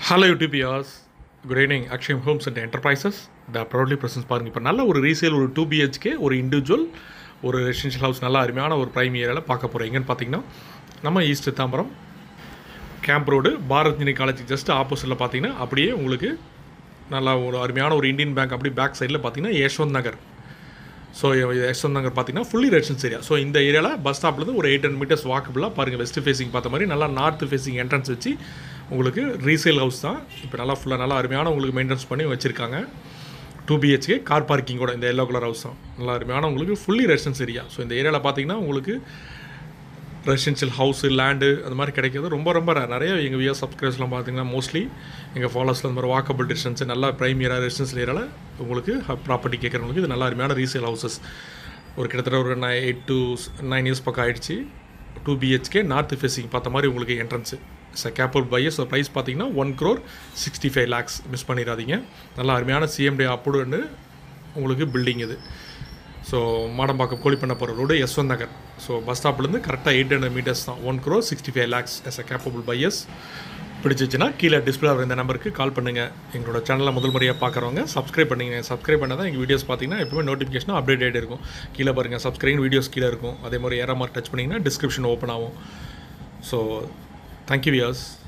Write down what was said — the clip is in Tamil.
ஹலோ யூடிபியாஸ் good evening Akshayam homes and enterprises the proudly presents பாருங்கள் இப்போ நல்ல ஒரு ரீசேல் ஒரு டூ பிஹெச்கே ஒரு இண்டிவிஜுவல் ஒரு ரெசிடென்ஷியல் ஹவுஸ் நல்ல அருமையான ஒரு ப்ரைம் ஏரியாவில் பார்க்க போகிறோம் எங்கன்னு பார்த்தீங்கன்னா நம்ம east Tambaram camp road Bharath Indian college just ஆப்போசிட்டில் பார்த்தீங்கன்னா அப்படியே உங்களுக்கு நல்லா ஒரு அருமையான ஒரு இந்தியன் பேங்க் அப்படி பேக் சைடில் பார்த்தீங்கன்னா யஷ்வந்த் நகர் ஸோ யஷ்வந்த் நகர் பார்த்தீங்கன்னா ஃபுல்லி ரெசிடென்ஸ் ஏரியா ஸோ இந்த ஏரியாவில் பஸ் ஸ்டாப்லேருந்து ஒரு எயிட் ஹண்ட்ரட் மீட்டர்ஸ் வாக்கபிளாக பாருங்கள் வெஸ்ட் ஃபேசிங் பார்த்த மாதிரி நல்லா நார்த் ஃபேசிங் என்ட்ரன்ஸ் வச்சு உங்களுக்கு ரீசேல் ஹவுஸ் தான் இப்போ நல்லா ஃபுல்லாக நல்லா அருமையான உங்களுக்கு மெயின்டெனன்ஸ் பண்ணி வச்சுருக்காங்க டூ பிஹெச்கே கார் பார்க்கிங்கோட இந்த எல்லோ கலர் ஹவுஸ் தான் நல்லா அருமையான உங்களுக்கு ஃபுல்லி ரெசிடென்ஸ் ஏரியா ஸோ இந்த ஏரியாவில் பார்த்தீங்கன்னா உங்களுக்கு ரெசிடென்ஷியல் ஹவுஸு லேண்டு அது மாதிரி கிடைக்கிறது ரொம்ப ரொம்ப rare. நிறைய எங்கள் வியர் சப்ஸ்கிரைபர்ஸ்லாம் பார்த்தீங்கன்னா மோஸ்ட்லி எங்கள் ஃபாலோவர்ஸில் அந்த மாதிரி வாக்கபிள் டிஸ்டன்ஸ் நல்லா ப்ரைம் ஏரியா ரெசிடென்ஷியல் ஏரியாவில் உங்களுக்கு ப்ராப்பர்ட்டி கேட்குறவங்களுக்கு இது நல்ல அருமையான ரீசேல் ஹவுசஸ் ஒரு கிட்டத்தட்ட ஒரு நை எயிட் டு நைன் இயர்ஸ் பக்கம் ஆயிடுச்சு டூ பிஹெச்கே நார்த் ஃபேஸிங் பார்த்த மாதிரி உங்களுக்கு entrance so capable buyers price பார்த்தீங்கன்னா one crore sixty five lakhs miss பண்ணிடாதீங்க நல்லா அருமையான சிஎம்டி அப்ரூவ்டு உங்களுக்கு பில்டிங் இது ஸோ மாடம்பாக்கம் கோழிப்பண்ண போகிற road Yashwanth Nagar so bus ஸ்டாப்லேருந்து கரெக்டாக எயிட் ஹண்ட்ரட் மீட்டர்ஸ் தான் one crore sixty five lakhs as a capable buyers பிடிச்சிச்சுன்னா கீழே டிஸ்பிளே ஆகிற இந்த நம்பருக்கு கால் பண்ணுங்கள் எங்களோட சேனலை முதல் முறையாக பார்க்குறவங்க சப்ஸ்கிரைப் பண்ணுங்க சப்ஸ்கிரைப் பண்ணால் தான் எங்கள் வீடியோஸ் பார்த்தீங்கன்னா எப்பவுமே நோட்டிஃபிகேஷன் அப்டேட் ஆகிட்டு இருக்கும் கீழே பாருங்கள் சப்ஸ்கிரைப் வீடியோஸ் கீழே இருக்கும் அதே மாதிரி ஏற மார்க் டச் பண்ணிங்கன்னா டிஸ்கிரிப்ஷன் ஓப்பன் ஆகும் ஸோ தேங்க்யூ வியர்ஸ்